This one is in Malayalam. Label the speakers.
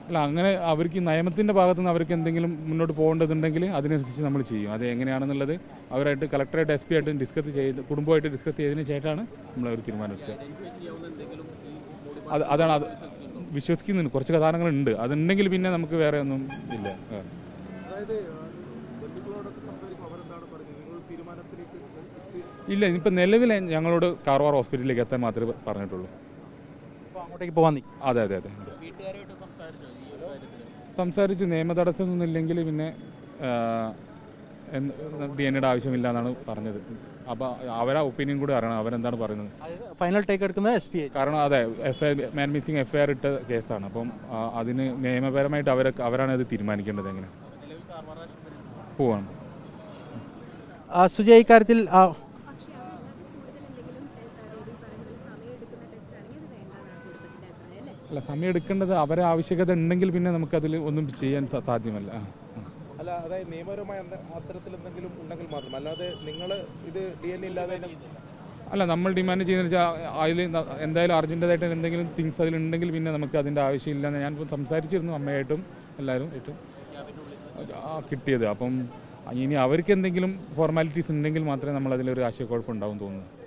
Speaker 1: അല്ല അങ്ങനെ അവർക്ക് ഈ നിയമത്തിൻ്റെ ഭാഗത്ത് നിന്ന് അവർക്ക് എന്തെങ്കിലും മുന്നോട്ട് പോകേണ്ടതുണ്ടെങ്കിൽ അതിനനുസരിച്ച് നമ്മൾ ചെയ്യും അത് എങ്ങനെയാണെന്നുള്ളത് അവരായിട്ട് കളക്ടറായിട്ട് എസ് പി ആയിട്ട് ഡിസ്കസ് ചെയ്ത് കുടുംബമായിട്ട് ഡിസ്കസ് ചെയ്തതിന് ശേഷമാണ് നമ്മൾ ഒരു തീരുമാനം എടുക്കുക അത് അതാണ് അത് വിശ്വസിക്കുന്നുണ്ട് കുറച്ച് കഥാനങ്ങളുണ്ട് അതുണ്ടെങ്കിൽ പിന്നെ നമുക്ക് വേറെ ഒന്നും ഇല്ല ആ.
Speaker 2: അതായത് ബന്ധുക്കളോടൊക്കെ സംസാരിക്കും അവരെന്താണ് പറയുന്നത് നിങ്ങൾ തീരുമാനത്തിലേക്ക് എത്തി
Speaker 1: ഇല്ല ഇപ്പം നിലവിൽ ഞങ്ങളോട് കാർവാർ ഹോസ്പിറ്റലിലേക്ക് എത്താൻ മാത്രമേ പറഞ്ഞിട്ടുള്ളൂ
Speaker 3: അപ്പോൾ അങ്ങോട്ടേക്ക് പോകാൻ നിൽക്കും
Speaker 1: അതെ അതെ അതെ സംസാരിച്ചു നിയമ തടസ്സമൊന്നും ഇല്ലെങ്കിൽ പിന്നെ ഡി എൻ എയുടെ ആവശ്യമില്ല എന്നാണ് പറഞ്ഞത് അപ്പോൾ അവരാ ഒപ്പീനിയൻ കൂടി അറിയണം അവരെന്താണ് പറയുന്നത്
Speaker 3: ഫൈനൽ ടേക്ക് എടുക്കുന്നത് എസ് പി ഐ
Speaker 1: കാരണം അതെ F I man missing F I R ഇട്ട കേസാണ് അപ്പം ആ, അതിന് നിയമപരമായിട്ട് അവരെ അവരാണ് അത് തീരുമാനിക്കേണ്ടത് എങ്ങനെ പോവാണ്
Speaker 3: സുജയ് ഇക്കാര്യത്തിൽ ആ,
Speaker 4: പക്ഷേ അതല്ലാതെ കൂടുതൽ എന്തെങ്കിലും ടെസ്റ്റ് കൂടുതൽ സമയം എടുക്കുന്ന ടെസ്റ്റ് ആണെങ്കിൽ അത് വേണ്ടാന്നാണ് കുടുംബത്തിന്റെ അഭിപ്രായം അല്ലേ
Speaker 1: അല്ല സമയം എടുക്കേണ്ടത് അവരെ ആവശ്യകത ഉണ്ടെങ്കിൽ പിന്നെ നമുക്കതിൽ ഒന്നും ചെയ്യാൻ സ- സാധ്യമല്ല ആ, ആ.
Speaker 2: അല്ല അതായത് നിയമപരമായ എന്ത- അത്തരത്തിൽ എന്തെങ്കിലും ഉണ്ടെങ്കിൽ മാത്രം അല്ലാതെ നിങ്ങൾ ഇത് ഡി എൻ ഇല്ലാതെ തന്നെ
Speaker 1: അല്ല നമ്മൾ ഡിമാൻഡ് ചെയ്യുന്നത് വെച്ചാൽ അതിൽ എന്തായാലും അർജൻറ്റായിട്ട് എന്തെങ്കിലും തിങ്സ് അതിലുണ്ടെങ്കിൽ പിന്നെ നമുക്ക് അതിൻ്റെ ആവശ്യമില്ലെന്ന് ഞാൻ ഇപ്പം സംസാരിച്ചിരുന്നു അമ്മയായിട്ടും എല്ലാവരും ആയിട്ടും ആ കിട്ടിയത് അപ്പം ഇനി അവർക്ക് എന്തെങ്കിലും ഫോർമാലിറ്റീസ് ഉണ്ടെങ്കിൽ മാത്രമേ നമ്മൾ അതിലൊരു ആശയക്കുഴപ്പം ഉണ്ടാവും തോന്നുന്നു